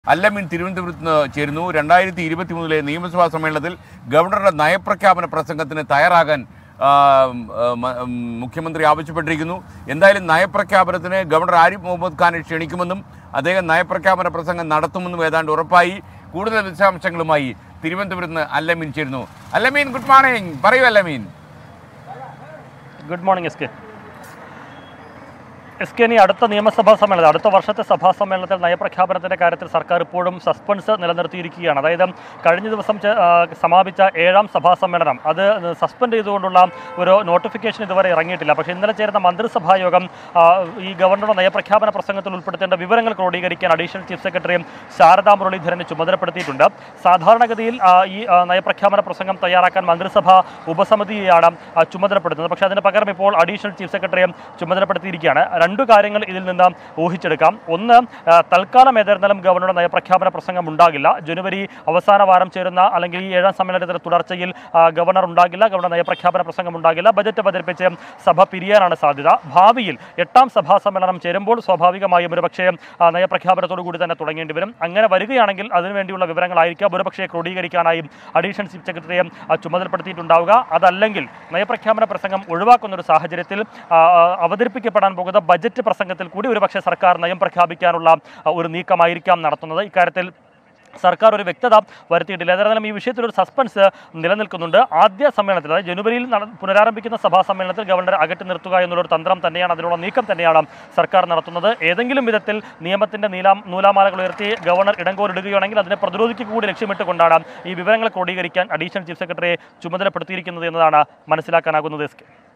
അല്ലമീൻ തിരുവനന്തപുരത്ത് നിന്ന് ചേരുന്നു രണ്ടായിരത്തി ഇരുപത്തി മൂന്നിലെ നിയമസഭാ സമ്മേളനത്തിൽ ഗവർണറുടെ നയപ്രഖ്യാപന പ്രസംഗത്തിന് തയ്യാറാകാൻ ആ, ആ, മ- ഉം, മുഖ്യമന്ത്രി ആവശ്യപ്പെട്ടിരിക്കുന്നു എന്തായാലും നയപ്രഖ്യാപനത്തിന് ഗവർണർ ആരിഫ് മുഹമ്മദ് ഖാനെ ക്ഷണിക്കുമെന്നും അദ്ദേഹം നയപ്രഖ്യാപന പ്രസംഗം നടത്തുമെന്നും ഏതാണ്ട് ഉറപ്പായി കൂടുതൽ വിശദാംശങ്ങളുമായി തിരുവനന്തപുരത്ത് നിന്ന് അല്ലമീൻ ചേരുന്നു അല്ലമീൻ ഗുഡ് മോർണിംഗ് പറയൂ അല്ലമീൻ good morning S K S K ഇനി അടുത്ത നിയമസഭാ സമ്മേളനം അടുത്ത വർഷത്തെ സഭാ സമ്മേളനത്തിൽ നയപ്രഖ്യാപനത്തിന്റെ കാര്യത്തിൽ സർക്കാർ ഇപ്പോഴും സസ്പെൻസ് നിലനിർത്തിയിരിക്കുകയാണ് അതായത് കഴിഞ്ഞ ദിവസം ചെ- ആ, സമാപിച്ച ഏഴാം സഭാ സമ്മേളനം അത് സസ്പെൻഡ് ചെയ്തുകൊണ്ടുള്ള ഒരു നോട്ടിഫിക്കേഷൻ ഇതുവരെ ഇറങ്ങിയിട്ടില്ല പക്ഷേ ഇന്നലെ ചേരുന്ന മന്ത്രിസഭാ യോഗം ആ, ഈ ഗവർണറുടെ നയപ്രഖ്യാപന പ്രസംഗത്തിൽ ഉൾപ്പെടുത്തേണ്ട വിവരങ്ങൾ ക്രോഡീകരിക്കാൻ അഡീഷണൽ ചീഫ് സെക്രട്ടറിയും ശാരദാ മുരളീധരനെ ചുമതലപ്പെടുത്തിയിട്ടുണ്ട് സാധാരണഗതിയിൽ ആ, ഈ ആ, നയപ്രഖ്യാപന പ്രസംഗം തയ്യാറാക്കാൻ മന്ത്രിസഭ ഉപസമിതിയെയാണ് ആ, ചുമതലപ്പെടുത്തുന്നത് പക്ഷേ അതിന് പകരം ഇപ്പോൾ അഡീഷണൽ ചീഫ് സെക്രട്ടറിയെ ചുമതലപ്പെടുത്തിയിരിക്കുകയാണ് രണ്ടു കാര്യങ്ങൾ ഇതിൽ നിന്ന് ഊഹിച്ചെടുക്കാം ഒന്ന് ആ, തൽക്കാലം ഏതായിരുന്നാലും ഗവർണറുടെ നയപ്രഖ്യാപന പ്രസംഗം ഉണ്ടാകില്ല ജനുവരി അവസാന വാരം ചേരുന്ന അല്ലെങ്കിൽ ഈ ഏഴാം സമ്മേളനത്തിന്റെ തുടർച്ചയിൽ ആ, ഗവർണർ ഉണ്ടാകില്ല ഗവർണർ നയപ്രഖ്യാപന പ്രസംഗം ഉണ്ടാകില്ല ബജറ്റ് അവതരിപ്പിച്ച് സഭ പിരിയാനാണ് സാധ്യത ഭാവിയിൽ എട്ടാം സഭാ സമ്മേളനം ചേരുമ്പോൾ സ്വാഭാവികമായും ഒരുപക്ഷേ ആ, നയപ്രഖ്യാപനത്തോടു കൂടി തന്നെ തുടങ്ങേണ്ടി വരും അങ്ങനെ വരികയാണെങ്കിൽ അതിനുവേണ്ടിയുള്ള വിവരങ്ങളായിരിക്കാം ഒരുപക്ഷേ ക്രോഡീകരിക്കാനായും അഡീഷണൽ ചീഫ് സെക്രട്ടറിയെ ആ, ചുമതലപ്പെടുത്തിയിട്ടുണ്ടാവുക അതല്ലെങ്കിൽ നയപ്രഖ്യാപന പ്രസംഗം ഒഴിവാക്കുന്ന ഒരു സാഹചര്യത്തിൽ ആ, ആ, അവതരിപ്പിക്കപ്പെടാൻ പോകുന്ന ബജറ്റ് പ്രസംഗത്തിൽ കൂടി ഒരുപക്ഷെ സർക്കാർ നയം പ്രഖ്യാപിക്കാനുള്ള ആ, ഒരു നീക്കമായിരിക്കാം നടത്തുന്നത് ഇക്കാര്യത്തിൽ സർക്കാർ ഒരു വ്യക്തത വരുത്തിയിട്ടില്ല ഏതായാലും ഈ വിഷയത്തിൽ ഒരു സസ്പെൻസ് നിലനിൽക്കുന്നുണ്ട് ആദ്യ സമ്മേളനത്തിൽ അതായത് ജനുവരിയിൽ നട- പുനരാരംഭിക്കുന്ന സഭാ സമ്മേളനത്തിൽ ഗവർണറെ അകറ്റി നിർത്തുക എന്നുള്ളൊരു തന്ത്രം തന്നെയാണ് അതിനുള്ള നീക്കം തന്നെയാണ് സർക്കാർ നടത്തുന്നത് ഏതെങ്കിലും വിധത്തിൽ നിയമത്തിന്റെ നീലാം നൂലാമാലകൾ ഉയർത്തി ഗവർണർ ഇടങ്കോലിടുകയാണെങ്കിൽ അതിനെ പ്രതിരോധിക്കുക കൂടി ലക്ഷ്യമിട്ടുകൊണ്ടാണ് ഈ വിവരങ്ങൾ ക്രോഡീകരിക്കാൻ അഡീഷണൽ ചീഫ് സെക്രട്ടറിയെ ചുമതലപ്പെടുത്തിയിരിക്കുന്നത് എന്നതാണ് മനസ്സിലാക്കാനാകുന്നത് എസ് കെ